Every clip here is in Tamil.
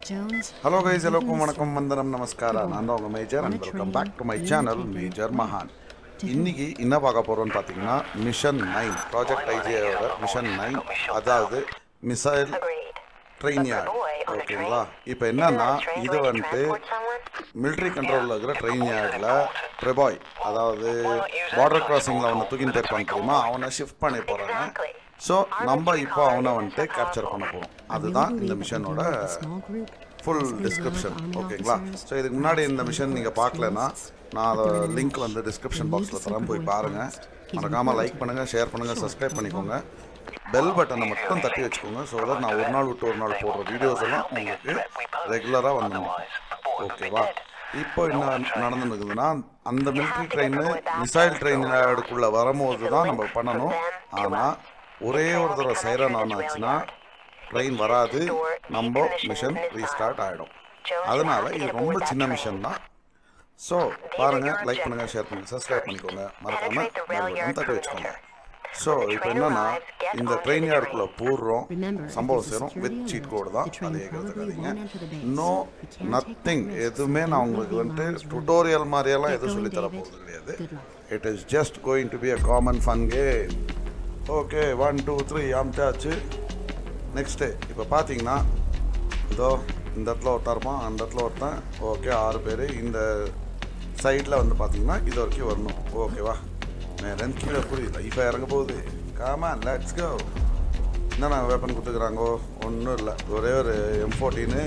Jones. ஹலோ கைஸ் எல்லோருக்கும் வணக்கம் வந்தனம் நமஸ்கார நான் தான் உங்கள் major and welcome back to my channel major மகான் இன்னைக்கு என்ன பார்க்க போகிறோம்னு பார்த்தீங்கன்னா மிஷன் நைன் ப்ராஜெக்ட் ஐஜியோட மிஷன் நைன் அதாவது மிசைல் ட்ரெயின் யார்ட் ஓகேங்களா இப்போ என்னன்னா இது வந்துட்டு மிலிட்ரி கண்ட்ரோலில் இருக்கிற ட்ரெயின் யார்டில் ப்ரெபாய் அதாவது பார்டர் கிராசிங்கில் அவனை தூக்கின்னு போயிருப்பான் தெரியுமா அவனை ஷிஃப்ட் பண்ணி போகிறாங்க ஸோ நம்ம இப்போ அவனை வந்துட்டு கேப்சர் பண்ண போகிறோம் அதுதான் இந்த மிஷனோட Small group. ஃபுல் டிஸ்கிரிப்ஷன் ஓகேங்களா ஸோ இதுக்கு முன்னாடி இந்த மிஷன் நீங்கள் பார்க்கலன்னா நான் அதை லிங்க் வந்து டிஸ்கிரிப்ஷன் பாக்ஸில் தரேன் போய் பாருங்கள் மறக்காமல் லைக் பண்ணுங்கள் ஷேர் பண்ணுங்கள் சப்ஸ்கிரைப் பண்ணிக்கோங்க பெல் பட்டனை மட்டும் தட்டி வச்சுக்கோங்க ஸோ தட் நான் ஒரு நாள் விட்டு ஒரு நாள் போடுற வீடியோஸ் எல்லாம் உங்களுக்கு ரெகுலராக வந்துடும் ஓகேவா இப்போ என்ன நடந்துருக்குதுன்னா அந்த மிலிட்ரி ட்ரெயின் மிசைல் ட்ரெயின் எடுக்குள்ளே வரும்போது தான் நம்ம பண்ணணும் ஆனால் ஒரே ஒரு தடவை சைரன் ஆன் ஆச்சுன்னா ட்ரெயின் வராது நம்ம மிஷன் ரீஸ்டார்ட் ஆகிடும் அதனால இது ரொம்ப சின்ன மிஷன் தான் ஸோ பாருங்க லைக் பண்ணுங்க ஷேர் பண்ணுங்க சப்ஸ்கிரைப் பண்ணிக்கோங்க மறக்காம bell button தட்டி வச்சுக்கோங்க ஸோ இப்போ என்னன்னா இந்த ட்ரெயின் யார்டுக்குள்ள போடுறோம் சம்பவம் சேரும் வித் சீட் கோடு தான் அதை கேட்கறதுக்காதீங்க நோ நத்திங் எதுவுமே நான் உங்களுக்கு வந்துட்டு டுட்டோரியல் மாதிரியெல்லாம் எதுவும் சொல்லித் தர போகிறது கிடையாது it is just going to be a common fun game okay one two three அமிச்சாச்சு நெக்ஸ்ட்டு இப்போ பார்த்தீங்கன்னா இதோ இந்த இடத்துல ஒருத்தன் இருப்பான் அந்த இடத்துல ஒருத்தன் ஓகே ஆறு பேர் இந்த சைடில் வந்து பார்த்தீங்கன்னா இது வரைக்கும் வரணும் ஓகேவா நேரம் கீழே புரியுது லைஃபாக இறங்க போகுது காமா லெட்ஸ் கோ என்னண்ணா வெப்பன் கொடுத்துக்குறாங்கோ ஒன்றும் இல்லை ஒரே ஒரு எம் ஃபோர்டீனு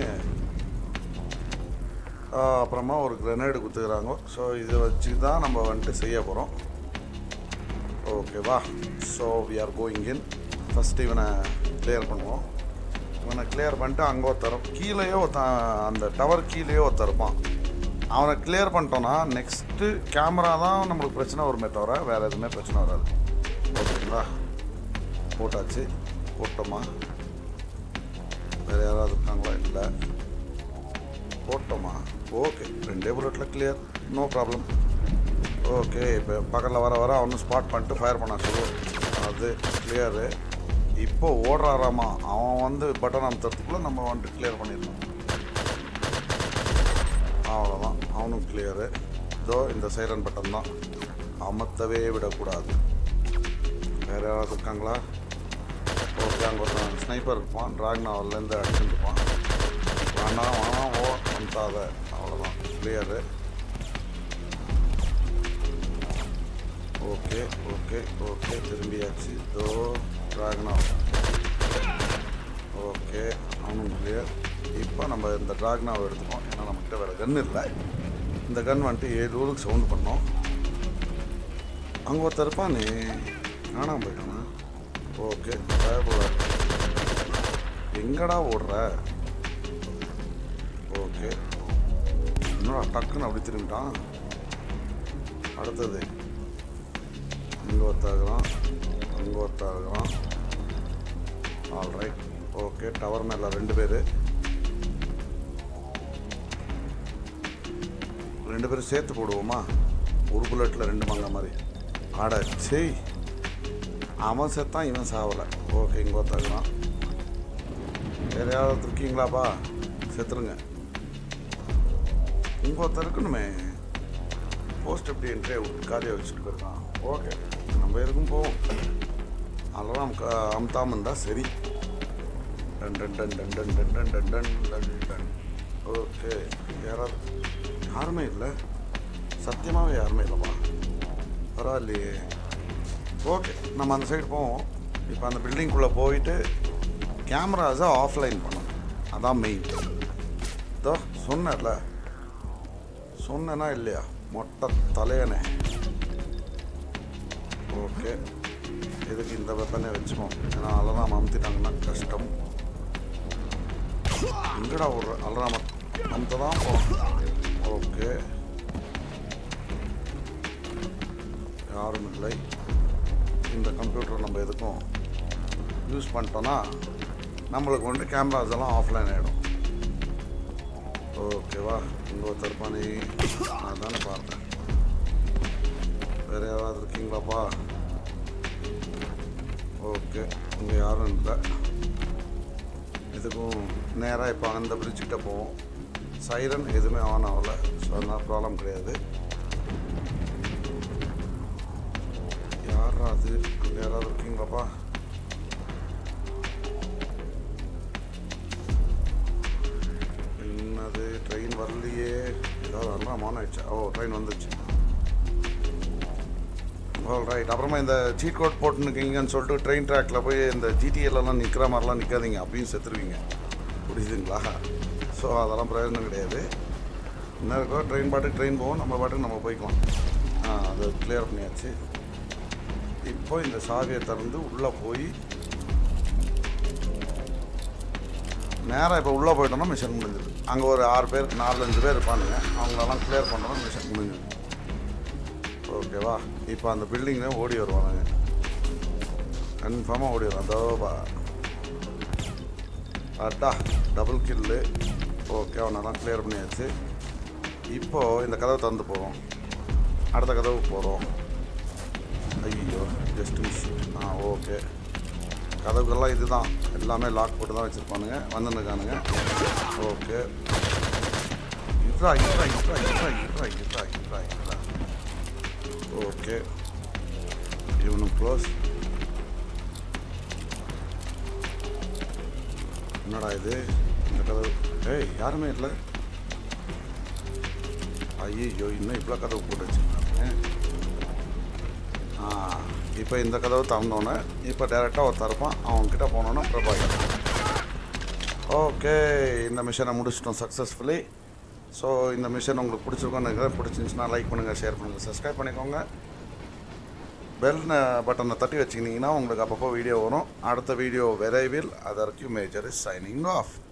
அப்புறமா ஒரு கிரனேடு கொடுத்துக்குறாங்க ஸோ இதை வச்சு தான் நம்ம வந்துட்டு செய்ய போகிறோம் ஓகேவா so we are going in first இவனை கிளியர் பண்ணுவோம் இவனை கிளியர் பண்ணிட்டு அங்கே ஒருத்தர் கீழேயே ஒருத்தன் அந்த டவர் கீழேயே ஒருத்தர் இருப்பான் அவனை கிளியர் பண்ணிட்டோன்னா நெக்ஸ்ட்டு கேமரா தான் நம்மளுக்கு பிரச்சனை வருமே தவிர வேறு எதுவுமே பிரச்சனை வராது ஓகேங்களா போட்டாச்சு போட்டோமா வேறு யாராவது இருக்காங்களா இல்லை போட்டோமா ஓகே ரெண்டே புல்லட்டில் கிளியர் நோ ப்ராப்ளம் ஓகே இப்போ பக்கத்தில் வர வர அவனு ஸ்பாட் பண்ணிட்டு ஃபயர் பண்ண சொல்லு அது கிளியரு இப்போ ஓடுறாராமா அவன் வந்து பட்டன் அமுத்துறதுக்குள்ளே நம்ம வந்துட்டு கிளியர் பண்ணிடணும் அவ்வளோதான் அவனும் கிளியரு இதோ இந்த சைரன் பட்டன் தான் அமர்த்தவே விடக்கூடாது வேறு யாராவது இருக்காங்களா ஓகே அங்கே ஒருத்தன் ஸ்னைப்பர் இருப்பான் ட்ராக்னாவிலேருந்து அடிச்சுட்டு இருப்பான் வேணாம் வேணாம் ஓ அமுத்தாத அவ்வளோதான் கிளியரு ஓகே ஓகே ஓகே திரும்பியாச்சு இதோ ட்ராகனா ஓகே அவனும் கிளியர் இப்போ நம்ம இந்த ட்ராகனாவை எடுத்துக்கோம் ஏன்னா நம்மக்கிட்ட வேறு கன் இல்லை இந்த கன் வந்துட்டு ஏழு ஊருக்கு சவுண்ட் பண்ணோம் அங்கே ஒருத்தர் இருப்பானே காணாம போயிட்டானா ஓகே பயப்படாது எங்கடா ஓடுற ஓகே என்னடா டக்குன்னு அப்படி திரும்பிட்டான் அடுத்தது இங்கே ஒருத்தாகிறான் அங்கே ஒருத்தாகிறான் ஆல் ரைட் ஓகே டவர் மேலே ரெண்டு பேர் ரெண்டு பேரும் சேர்த்து போடுவோமா ஒரு புல்லட்டில் ரெண்டு மங்க மாதிரி ஆட செய் அவன் செத்தான் இவன் சாவலை ஓகே இங்கே ஒருத்தாகிறான் வேறு யாராவது இருக்கீங்களாப்பா செத்துருங்க இங்கே ஒருத்தர் இருக்கணுமே போஸ்ட் எப்படி என்ட்ரி காரியம் வச்சுட்டு போயிருக்கான் ஓகே நம்ம எதுக்கும் போவோம் அலாரம் அமுத்தாமல் இருந்தால் சரி டன் டன் டன் டன் டன் டன் டன் டன் டன் டன் டன் ஓகே யாராவது யாருமே இல்லை சத்தியமாகவே யாருமே இல்லைப்பா பரவாயில்லையே ஓகே நம்ம அந்த சைடு போவோம் இப்போ அந்த பில்டிங்குள்ளே போயிட்டு கேமராஸை ஆஃப்லைன் பண்ணணும் அதான் மெயின் இதோ சொன்னேன்ல சொன்னேனா இல்லையா மொட்டை தலையனே ஓகே இதுக்கு இந்த வெப்பனே வச்சுக்கோம் ஏன்னா அலராம் அமுத்திட்டாங்கன்னா கஷ்டம் எங்கடா ஒரு அலராம் அமுத்த தான் போகிறோம் ஓகே யாரும் இல்லை இந்த கம்ப்யூட்டர் நம்ம எதுக்கும் யூஸ் பண்ணிட்டோன்னா நம்மளுக்கு வந்து கேமராஸ் எல்லாம் ஆஃப்லைன் ஆகிடும் ஓகேவா இங்கே ஒருத்தர் பண்ணி நான் தானே பார்த்தேன் வேறு யாராவது இருக்கீங்களாப்பா ஓகே இங்கே யாரும் இல்லை இதுக்கும் நேராக இப்போ அந்த பிரிட்ஜுக்கிட்ட போவோம் சைரன் எதுவுமே ஆன் ஆகலை ஸோ அதனால் ப்ராப்ளம் கிடையாது யாரா அது அங்கே யாராவது இருக்கீங்களாப்பா என்னது ட்ரெயின் வரலையே ஏதாவது அலாம் ஆன் ஆயிடுச்சா ஓ ட்ரெயின் வந்துச்சு ஆல் ரைட் அப்புறமா இந்த சீட் கோட் போட்டுருக்கீங்கன்னு சொல்லிட்டு ட்ரெயின் ட்ராக்ல போய் இந்த ஜிடிஎல்லாம் நிற்கிற மாதிரிலாம் நிற்காதீங்க அப்படின்னு செத்துருவீங்க புரியுதுங்களா ஸோ அதெல்லாம் பிரயோஜனம் கிடையாது என்ன இருக்கோ ட்ரெயின் பாட்டுக்கு ட்ரெயின் போவோம் நம்ம பாட்டுக்கு நம்ம போய்க்கலாம் ஆ அது கிளியர் பண்ணியாச்சு இப்போ இந்த சாவியை திறந்து உள்ளே போய் நேராக இப்போ உள்ளே போயிட்டோம்னா மிஷன் முடிஞ்சிது அங்கே ஒரு ஆறு பேர் நாலு அஞ்சு பேர் இருப்பானுங்க அவங்களெல்லாம் கிளியர் பண்ணோம்னா மிஷன் முடிஞ்சுது ஓகேவா இப்போ அந்த பில்டிங்கில் ஓடி வருவானுங்க கன்ஃபார்மாக ஓடி வருவான் அதோபா அட்டா டபுள் கில்லு ஓகே அவனெல்லாம் கிளியர் பண்ணியாச்சு இப்போது இந்த கதவை திறந்து போகிறோம் அடுத்த கதவுக்கு போகிறோம் ஐயோ ஜஸ்ட் மிஸ் ஆ ஓகே கதவுக்கெல்லாம் இதுதான் எல்லாமே லாக் போட்டு தான் வச்சுருப்பானுங்க வந்துருக்கானுங்க ஓகே இட்ரா இட்ரா இட்ரா இட்ரா இட்ரா இட்ரா இட்ரா இட்ரா ஓகே இவனும் க்ளோஸ் என்னடா இது இந்த கதவு ஏய் யாருமே இல்லை ஐயோ இன்னும் இவ்வளோ கதவு போட்டு வச்சுருக்காங்க ஆ இப்போ இந்த கதவு திறந்தோன்னே இப்போ டேரெக்டாக ஒரு தரப்பான் அவன்கிட்ட போனோன்னா பிரபாகர் ஓகே இந்த மிஷனை முடிச்சிட்டோம் சக்ஸஸ்ஃபுல்லி ஸோ இந்த மிஷன் உங்களுக்கு பிடிச்சிருக்கோன்னு நினைக்கிறேன் பிடிச்சிருந்துச்சுன்னா லைக் பண்ணுங்கள் ஷேர் பண்ணுங்கள் சப்ஸ்கிரைப் பண்ணிக்கோங்க பெல் பட்டனை தட்டி வச்சுக்கிட்டிங்கன்னா உங்களுக்கு அப்பப்போ வீடியோ வரும் அடுத்த வீடியோ விரைவில் அதற்கு மேஜர் இஸ் சைனிங் ஆஃப்